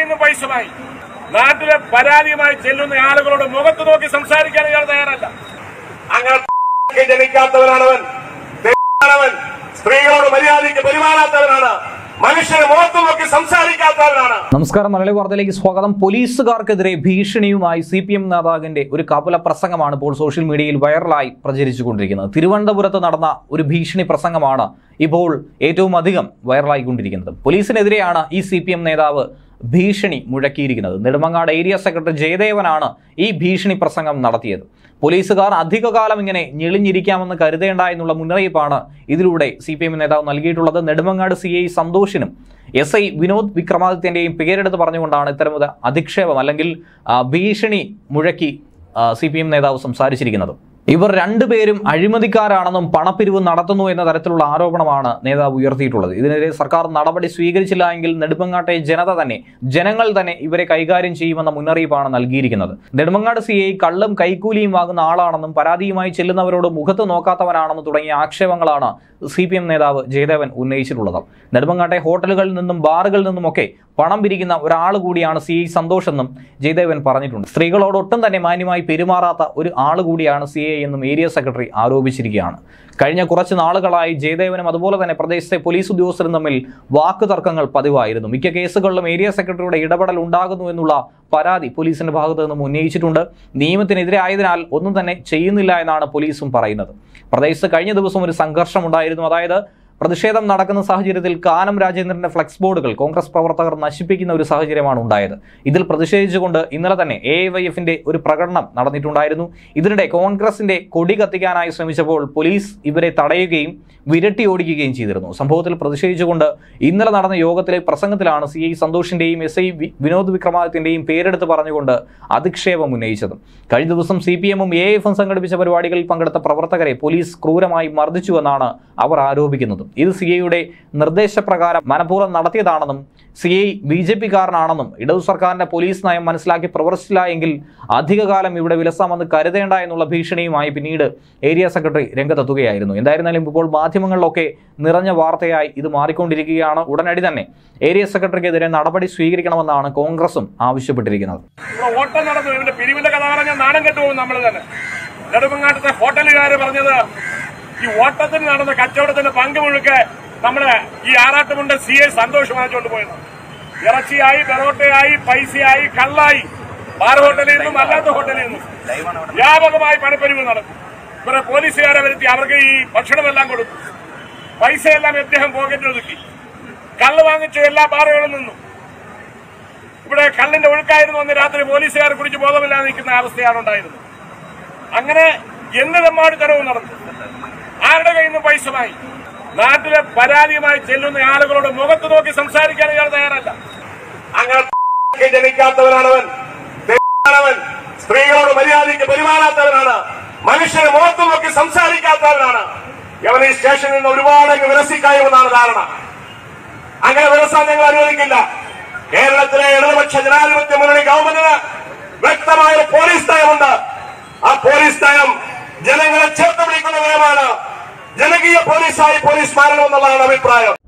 കയ്യിൽ നിന്ന് പൈസമായി നാട്ടിലെ പരാതിയുമായി ചെല്ലുന്ന ആളുകളോട് മുഖത്ത് നോക്കി സംസാരിക്കാൻ ഇയാൾ തയ്യാറല്ല അങ്ങനെ ജനിക്കാത്തവനാണവൻ തെറ്റാണവൻ സ്ത്രീകളോട് മര്യാദയ്ക്ക് പെരുമാറാത്തവനാണ് മനുഷ്യനെ മുഖത്ത് നോക്കി സംസാരിക്കാത്തവനാണ് നമസ്കാരം മലയാളി വാർത്തയിലേക്ക് സ്വാഗതം പോലീസുകാർക്കെതിരെ ഭീഷണിയുമായി സി പി എം നേതാവിന്റെ ഒരു കപല പ്രസംഗമാണ് ഇപ്പോൾ സോഷ്യൽ മീഡിയയിൽ വൈറലായി പ്രചരിച്ചുകൊണ്ടിരിക്കുന്നത് തിരുവനന്തപുരത്ത് നടന്ന ഒരു ഭീഷണി പ്രസംഗമാണ് ഇപ്പോൾ ഏറ്റവും അധികം വൈറലായിക്കൊണ്ടിരിക്കുന്നത് പോലീസിനെതിരെയാണ് ഈ സി പി എം നേതാവ് ഭീഷണി മുഴക്കിയിരിക്കുന്നത് നെടുമങ്ങാട് ഏരിയ സെക്രട്ടറി ജയദേവനാണ് ഈ ഭീഷണി പ്രസംഗം നടത്തിയത് പോലീസുകാർ അധികകാലം ഇങ്ങനെ ഞെളിഞ്ഞിരിക്കാമെന്ന് കരുതേണ്ട എന്നുള്ള മുന്നറിയിപ്പാണ് ഇതിലൂടെ സി പി എം നേതാവ് നൽകിയിട്ടുള്ളത് നെടുമങ്ങാട് സി ഐ സന്തോഷിനും എസ് ഐ വിനോദ് വിക്രമാദിത്യന്റെയും പേരെടുത്ത് പറഞ്ഞുകൊണ്ടാണ് ഇത്തരമൊരു അധിക്ഷേപം അല്ലെങ്കിൽ ആ, ഭീഷണി മുഴക്കി സി പി എം നേതാവ് സംസാരിച്ചിരിക്കുന്നത് ഇവർ രണ്ടുപേരും അഴിമതിക്കാരാണെന്നും പണപ്പിരിവ് നടത്തുന്നു എന്ന തരത്തിലുള്ള ആരോപണമാണ് നേതാവ് ഉയർത്തിയിട്ടുള്ളത് ഇതിനെതിരെ സർക്കാർ നടപടി സ്വീകരിച്ചില്ല എങ്കിൽ നെടുമങ്ങാട്ടെ ജനത തന്നെ ജനങ്ങൾ തന്നെ ഇവരെ കൈകാര്യം ചെയ്യുമെന്ന മുന്നറിയിപ്പാണ് നൽകിയിരിക്കുന്നത് നെടുമങ്ങാട് സി ഐ കള്ളും കൈക്കൂലിയും വാങ്ങുന്ന ആളാണെന്നും പരാതിയുമായി ചെല്ലുന്നവരോട് മുഖത്ത് നോക്കാത്തവനാണെന്നും തുടങ്ങിയ ആക്ഷേപങ്ങളാണ് സി പി എം നേതാവ് ജയദേവൻ ഉന്നയിച്ചിട്ടുള്ളത് നെടുമങ്ങാട്ടെ ഹോട്ടലുകളിൽ നിന്നും ബാറുകളിൽ നിന്നുമൊക്കെ പണം പിരിക്കുന്ന ഒരാൾ കൂടിയാണ് സി ഐ സന്തോഷ് എന്നും ജയദേവൻ പറഞ്ഞിട്ടുണ്ട് സ്ത്രീകളോട് ഒട്ടും തന്നെ മാന്യമായി പെരുമാറാത്ത ഒരു ആൾ കൂടിയാണ് സി ഐ എന്നും ഏരിയ സെക്രട്ടറി ആരോപിച്ചിരിക്കുകയാണ് കഴിഞ്ഞ കുറച്ച് നാളുകളായി ജയദേവനും അതുപോലെ തന്നെ പ്രദേശത്തെ പോലീസ് ഉദ്യോഗസ്ഥരും തമ്മിൽ വാക്ക് തർക്കങ്ങൾ പതിവായിരുന്നു മിക്ക കേസുകളിലും ഏരിയ സെക്രട്ടറിയുടെ ഇടപെടൽ ഉണ്ടാകുന്നു എന്നുള്ള പരാതി പോലീസിന്റെ ഭാഗത്ത് നിന്നും ഉന്നയിച്ചിട്ടുണ്ട് നിയമത്തിനെതിരെ ആയതിനാൽ ഒന്നും തന്നെ ചെയ്യുന്നില്ല എന്നാണ് പോലീസും പറയുന്നത് പ്രദേശത്ത് കഴിഞ്ഞ ദിവസം ഒരു സംഘർഷം ഉണ്ടായിരുന്നു അതായത് പ്രതിഷേധം നടക്കുന്ന സാഹചര്യത്തിൽ കാനം രാജേന്ദ്രന്റെ ഫ്ലെക്സ് ബോർഡുകൾ കോൺഗ്രസ് പ്രവർത്തകർ നശിപ്പിക്കുന്ന ഒരു സാഹചര്യമാണ് ഉണ്ടായത് ഇതിൽ പ്രതിഷേധിച്ചുകൊണ്ട് ഇന്നലെ തന്നെ എ വൈ എഫിന്റെ ഒരു പ്രകടനം നടന്നിട്ടുണ്ടായിരുന്നു ഇതിനിടെ കോൺഗ്രസിന്റെ കൊടി കത്തിക്കാനായി ശ്രമിച്ചപ്പോൾ പോലീസ് ഇവരെ തടയുകയും വിരട്ടി ഓടിക്കുകയും ചെയ്തിരുന്നു സംഭവത്തിൽ പ്രതിഷേധിച്ചുകൊണ്ട് ഇന്നലെ നടന്ന യോഗത്തിലെ പ്രസംഗത്തിലാണ് സി ഐ സന്തോഷിന്റെയും എസ് ഐ വിനോദ് വിക്രമാദിത്യന്റെയും പേരെടുത്ത് പറഞ്ഞുകൊണ്ട് അധിക്ഷേപം ഉന്നയിച്ചത് കഴിഞ്ഞ ദിവസം സി പി എമ്മും എ എഫും സംഘടിപ്പിച്ച പരിപാടികളിൽ പങ്കെടുത്ത പ്രവർത്തകരെ പോലീസ് ക്രൂരമായി മർദ്ദിച്ചുവെന്നാണ് അവർ ആരോപിക്കുന്നത് ഇത് സി ഐയുടെ നിർദ്ദേശപ്രകാരം മനഃപൂർവ്വം നടത്തിയതാണെന്നും സി ഐ ബി ജെ പിക്കാരനാണെന്നും ഇടതു സർക്കാരിന്റെ പോലീസ് നയം മനസ്സിലാക്കി പ്രവർത്തിച്ചില്ല എങ്കിൽ അധികകാലം ഇവിടെ വിലസാമെന്ന് കരുതേണ്ട എന്നുള്ള ഭീഷണിയുമായി പിന്നീട് ഏരിയ സെക്രട്ടറി രംഗത്തെത്തുകയായിരുന്നു എന്തായിരുന്നാലും ഇപ്പോൾ മാധ്യമങ്ങളിലൊക്കെ നിറഞ്ഞ വാർത്തയായി ഇത് മാറിക്കൊണ്ടിരിക്കുകയാണ് ഉടനടി തന്നെ ഏരിയ സെക്രട്ടറിക്കെതിരെ നടപടി സ്വീകരിക്കണമെന്നാണ് കോൺഗ്രസും ആവശ്യപ്പെട്ടിരിക്കുന്നത് ഇവിടെ ഓട്ടം നടന്നു ഇവന്റെ പിരിവിന്റെ കഥ പറഞ്ഞാൽ നാണം കെട്ടുപോകും നമ്മൾ തന്നെ നെടുമങ്ങാട്ടത്തെ ഹോട്ടലുകാര് പറഞ്ഞത് ഈ ഓട്ടത്തിന് നടന്ന കച്ചവടത്തിന്റെ പങ്ക് മുഴുക്കെ നമ്മള് ഈ ആറാട്ടുമുണ്ട സി എ സന്തോഷം വാങ്ങിച്ചുകൊണ്ട് പോയത് ഇറച്ചിയായി പെറോട്ടയായി പൈസയായി കള്ളായി ബാർ ഹോട്ടലിൽ നിന്നും അല്ലാത്ത ഹോട്ടലിൽ നിന്നും വ്യാപകമായി പണപ്പെരിവ് നടന്നു ഇവരെ പോലീസുകാരെ വരുത്തി അവർക്ക് ഈ ഭക്ഷണമെല്ലാം കൊടുത്തു പൈസയെല്ലാം അദ്ദേഹം പോക്കറ്റിൽ ഒതുക്കി കള്ള് വാങ്ങിച്ചു എല്ലാ ബാറുകളിൽ നിന്നും ഇവിടെ കള്ളിന്റെ ഒഴുക്കായിരുന്നു അന്ന് രാത്രി പോലീസുകാർ കുടിച്ച് ബോധമില്ലാതെ നിൽക്കുന്ന അവസ്ഥയാണ് ഉണ്ടായിരുന്നത് അങ്ങനെ എന്ത് തെമ്മാടിത്തരവും നടന്നു ആരുടെ കയ്യിൽ നിന്ന് പൈസമായി നാട്ടിലെ പരാതിയുമായി ചെല്ലുന്ന ആളുകളോട് മുഖത്ത് നോക്കി സംസാരിക്കാൻ ഇയാൾ തയ്യാറല്ല അങ്ങനെ ജനിക്കാത്തവനാണവൻ തെറ്റാണവൻ സ്ത്രീകളോട് മര്യാദയ്ക്ക് പെരുമാറാത്തവനാണ് മനുഷ്യനെ മുഖത്ത് നോക്കി സംസാരിക്കാത്തവനാണ് ഇവൻ ഈ സ്റ്റേഷനിൽ നിന്ന് ഒരുപാട് വിരസിക്കായുമെന്നാണ് ധാരണ അങ്ങനെ വ്യവസായം ഞങ്ങൾ അനുവദിക്കില്ല കേരളത്തിലെ ഇടതുപക്ഷ ജനാധിപത്യ മുന്നണി ഗവൺമെന്റിന് വ്യക്തമായ ഒരു പോലീസ് നയമുണ്ട് ആ പോലീസ് നയം ജനങ്ങളെ ചേർത്ത് പിടിക്കുന്ന നയമാണ് ജനകീയ പോലീസായി പോലീസ് മാറണമെന്നുള്ളതാണ് അഭിപ്രായം